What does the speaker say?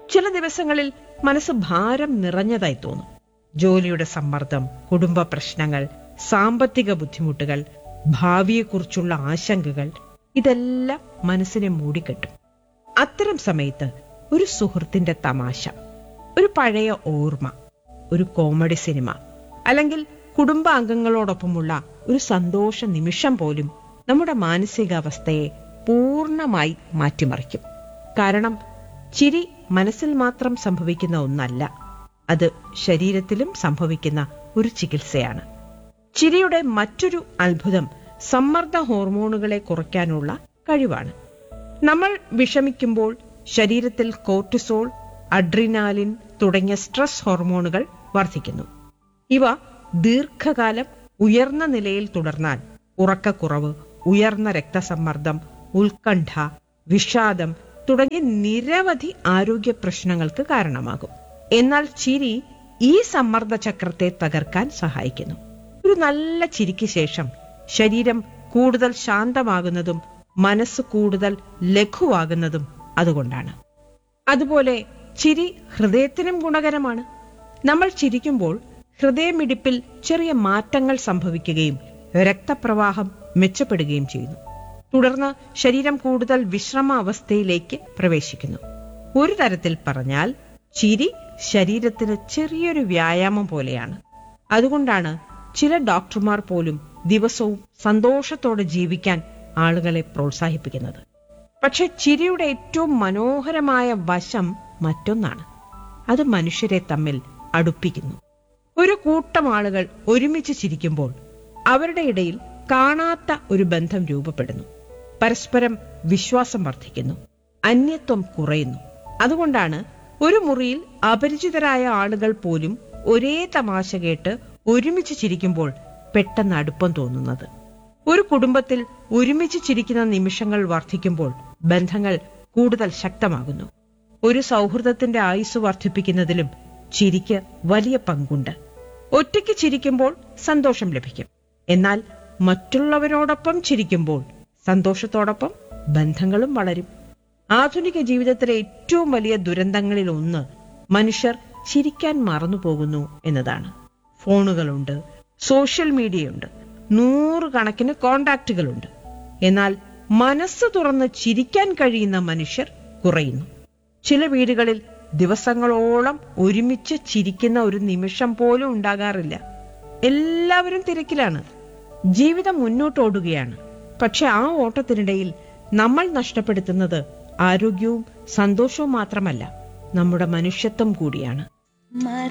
ചില ദിവസങ്ങളിൽ മനസ്സ് ഭാരം നിറഞ്ഞതായി തോന്നും ജോലിയുടെ സമ്മർദ്ദം കുടുംബ പ്രശ്നങ്ങൾ സാമ്പത്തിക ബുദ്ധിമുട്ടുകൾ ഭാവിയെക്കുറിച്ചുള്ള ആശങ്കകൾ ഇതെല്ലാം മനസ്സിനെ മൂടിക്കെട്ടും അത്തരം സമയത്ത് ഒരു സുഹൃത്തിന്റെ തമാശ ഒരു പഴയ ഓർമ്മ ഒരു കോമഡി സിനിമ അല്ലെങ്കിൽ കുടുംബാംഗങ്ങളോടൊപ്പമുള്ള ഒരു സന്തോഷ നിമിഷം പോലും നമ്മുടെ മാനസികാവസ്ഥയെ പൂർണ്ണമായി മാറ്റിമറിക്കും കാരണം ചിരി മനസ്സിൽ മാത്രം സംഭവിക്കുന്ന ഒന്നല്ല അത് ശരീരത്തിലും സംഭവിക്കുന്ന ഒരു ചികിത്സയാണ് ചിരിയുടെ മറ്റൊരു അത്ഭുതം സമ്മർദ്ദ ഹോർമോണുകളെ കുറയ്ക്കാനുള്ള കഴിവാണ് നമ്മൾ വിഷമിക്കുമ്പോൾ ശരീരത്തിൽ കോർട്ടിസോൾ അഡ്രിനാലിൻ തുടങ്ങിയ സ്ട്രെസ് ഹോർമോണുകൾ വർദ്ധിക്കുന്നു ഇവ ദീർഘകാലം ഉയർന്ന നിലയിൽ തുടർന്നാൽ ഉറക്കക്കുറവ് ഉയർന്ന രക്തസമ്മർദ്ദം ഉത്കണ്ഠ വിഷാദം തുടങ്ങിയ നിരവധി ആരോഗ്യ പ്രശ്നങ്ങൾക്ക് കാരണമാകും എന്നാൽ ചിരി ഈ സമ്മർദ്ദ ചക്രത്തെ തകർക്കാൻ സഹായിക്കുന്നു ഒരു നല്ല ചിരിക്ക് ശേഷം ശരീരം കൂടുതൽ ശാന്തമാകുന്നതും മനസ്സ് കൂടുതൽ ലഘുവാകുന്നതും അതുകൊണ്ടാണ് അതുപോലെ ചിരി ഹൃദയത്തിനും ഗുണകരമാണ് നമ്മൾ ചിരിക്കുമ്പോൾ ഹൃദയമിടിപ്പിൽ ചെറിയ മാറ്റങ്ങൾ സംഭവിക്കുകയും രക്തപ്രവാഹം മെച്ചപ്പെടുകയും ചെയ്യുന്നു തുടർന്ന് ശരീരം കൂടുതൽ വിശ്രമ അവസ്ഥയിലേക്ക് പ്രവേശിക്കുന്നു ഒരു തരത്തിൽ പറഞ്ഞാൽ ചിരി ശരീരത്തിന് ചെറിയൊരു വ്യായാമം പോലെയാണ് അതുകൊണ്ടാണ് ചില ഡോക്ടർമാർ പോലും ദിവസവും സന്തോഷത്തോടെ ജീവിക്കാൻ ആളുകളെ പ്രോത്സാഹിപ്പിക്കുന്നത് പക്ഷെ ചിരിയുടെ ഏറ്റവും മനോഹരമായ വശം മറ്റൊന്നാണ് അത് മനുഷ്യരെ തമ്മിൽ അടുപ്പിക്കുന്നു ഒരു കൂട്ടം ആളുകൾ ഒരുമിച്ച് ചിരിക്കുമ്പോൾ അവരുടെ ഇടയിൽ കാണാത്ത ഒരു ബന്ധം രൂപപ്പെടുന്നു പരസ്പരം വിശ്വാസം വർദ്ധിക്കുന്നു അന്യത്വം കുറയുന്നു അതുകൊണ്ടാണ് ഒരു മുറിയിൽ അപരിചിതരായ ആളുകൾ പോലും ഒരേ തമാശ കേട്ട് ഒരുമിച്ച് ചിരിക്കുമ്പോൾ പെട്ടെന്ന് അടുപ്പം തോന്നുന്നത് ഒരു കുടുംബത്തിൽ ഒരുമിച്ച് ചിരിക്കുന്ന നിമിഷങ്ങൾ വർദ്ധിക്കുമ്പോൾ ബന്ധങ്ങൾ കൂടുതൽ ശക്തമാകുന്നു ഒരു സൗഹൃദത്തിന്റെ ആയുസ് വർദ്ധിപ്പിക്കുന്നതിലും ചിരിക്ക് വലിയ പങ്കുണ്ട് ഒറ്റയ്ക്ക് ചിരിക്കുമ്പോൾ സന്തോഷം ലഭിക്കും എന്നാൽ മറ്റുള്ളവരോടൊപ്പം ചിരിക്കുമ്പോൾ സന്തോഷത്തോടൊപ്പം ബന്ധങ്ങളും വളരും ആധുനിക ജീവിതത്തിലെ ഏറ്റവും വലിയ ദുരന്തങ്ങളിൽ ഒന്ന് മനുഷ്യർ ചിരിക്കാൻ മറന്നുപോകുന്നു എന്നതാണ് ഫോണുകളുണ്ട് സോഷ്യൽ മീഡിയയുണ്ട് നൂറുകണക്കിന് കോണ്ടാക്റ്റുകളുണ്ട് എന്നാൽ മനസ്സ് തുറന്ന് ചിരിക്കാൻ കഴിയുന്ന മനുഷ്യർ കുറയുന്നു ചില വീടുകളിൽ ദിവസങ്ങളോളം ഒരുമിച്ച് ചിരിക്കുന്ന ഒരു നിമിഷം പോലും ഉണ്ടാകാറില്ല എല്ലാവരും തിരക്കിലാണ് ജീവിതം മുന്നോട്ടോടുകയാണ് പക്ഷെ ആ ഓട്ടത്തിനിടയിൽ നമ്മൾ നഷ്ടപ്പെടുത്തുന്നത് ആരോഗ്യവും സന്തോഷവും മാത്രമല്ല നമ്മുടെ മനുഷ്യത്വം കൂടിയാണ്